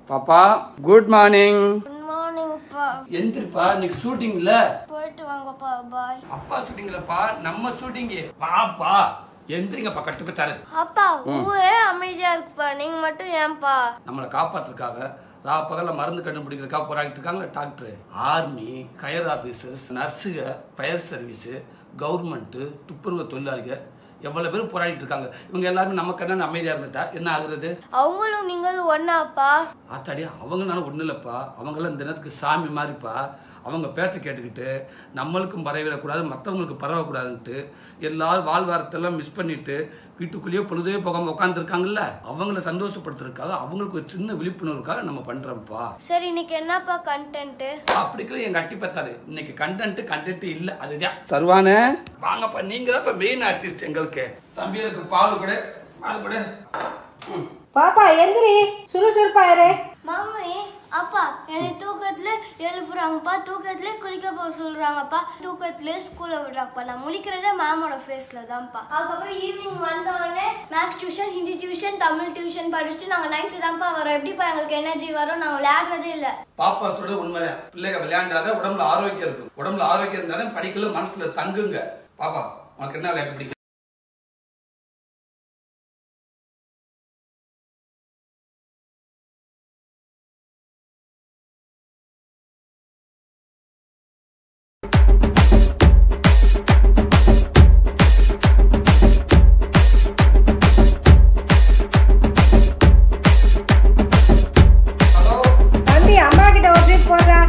பாப்பா good morning good மார்னிங்ப்பா எந்திரிப்பா இன்னைக்கு ஷூட்டிங் இல்ல போயிட்டு வாங்கப்பா பாய் அப்பா ஷூட்டிங் இல்லப்பா நம்ம ஷூட்டிங் பாப்பா எந்திரிங்கப்பா கட்டுப்பத்தாரு அப்பா ஊரே அமைதியா இருக்குப்பா நீங்க மட்டும் ஏன்பா நம்மளை காப்பாத்துறதுக்காக ரா பகல்ல மருந்து கண்டுபிடிக்கிறதுக்காக போராடிட்டு இருக்காங்க டாக்டர் ஆர்மி கயர் ஆபீசர்ஸ் நர்ஸுக ஃபயர் சர்வீஸ் கவர்மெண்ட் துப்புரவு தொழிலாளிகள் எவ்வளவு பேர் போராடிட்டு இருக்காங்க இவங்க எல்லாருமே நமக்கு என்ன அமைதியா இருந்துட்டா என்ன ஆகுறது அவங்களும் நீங்களும் ஒன்னாப்பா ஆத்தாடி அவங்க நானும் ஒன்றும் இல்லைப்பா அவங்களாம் இந்த நேரத்துக்கு சாமி மாதிரிப்பா அவங்க பேச்ச கேட்டுக்கிட்டு நம்மளுக்கும் பரவிடக்கூடாது மற்றவங்களுக்கு பரவக்கூடாதுன்ட்டு எல்லாரும் வாழ்வாரத்தெல்லாம் மிஸ் பண்ணிட்டு வீட்டுக்குள்ளேயே பொழுதே போகாம உட்காந்துருக்காங்கல்ல அவங்கள சந்தோஷப்படுத்துறதுக்காக அவங்களுக்கு ஒரு சின்ன விழிப்புணர்வுக்காக நம்ம பண்றோம்ப்பா சரி இன்னைக்கு என்னப்பா கண்டென்ட் அப்படிக்கிற எங்க அட்டி பார்த்தாரு இன்னைக்கு கண்டென்ட் கண்டென்ட் இல்ல அதுதான் சர்வானே வாங்கப்பா நீங்க தான் இப்ப மெயின் ஆர்டிஸ்ட் எங்களுக்கு தம்பி எனக்கு பால் கூட பால் கூட ம். பாப்பா எந்திரி சுறுசுறுப்பா இரு மாமி அப்பா என்னை தூக்கத்துல எழுப்புறாங்கப்பா தூக்கத்துல குளிக்க போக சொல்றாங்கப்பா தூக்கத்துல ஸ்கூல்ல விடுறாங்கப்பா நான் முழிக்கிறதே மேமோட ஃபேஸ்ல தான்ப்பா அதுக்கப்புறம் ஈவினிங் வந்த உடனே maths tuition Hindi tuition Tamil tuition படிச்சுட்டு நாங்க நைட்டு தான்ப்பா வரோம் எப்படிப்பா எங்களுக்கு எனர்ஜி வரும் நாங்க விளையாடுறதே இல்ல பாப்பா சொல்றது உண்மைதான் பிள்ளைங்க விளையாண்டாதான் உடம்புல ஆரோக்கியம் இருக்கும் உடம்புல ஆரோக்கியம் இருந்தாலும் படிக்கல மனசுல தங்குங்க பாப்பா உனக்கு என்ன விளையாட்டு பிடிக்கும் ஹலோ தம்பி அம்மா கிட்ட ஒரு ட்ரிப் போடுறா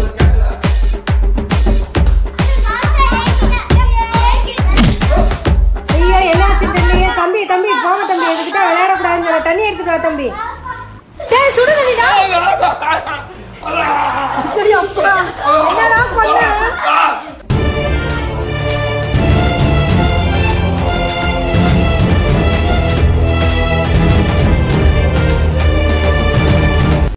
ஐயோ என்னாச்சு தெரியலையே தம்பி தம்பி போங்க தம்பி எதுக்கிட்ட விளையாடக்கூடாதுன்னு சொல்ல தண்ணி எடுத்துட்டு வா தம்பி டேய் சுடு தண்ணிடா அப்படி அப்பா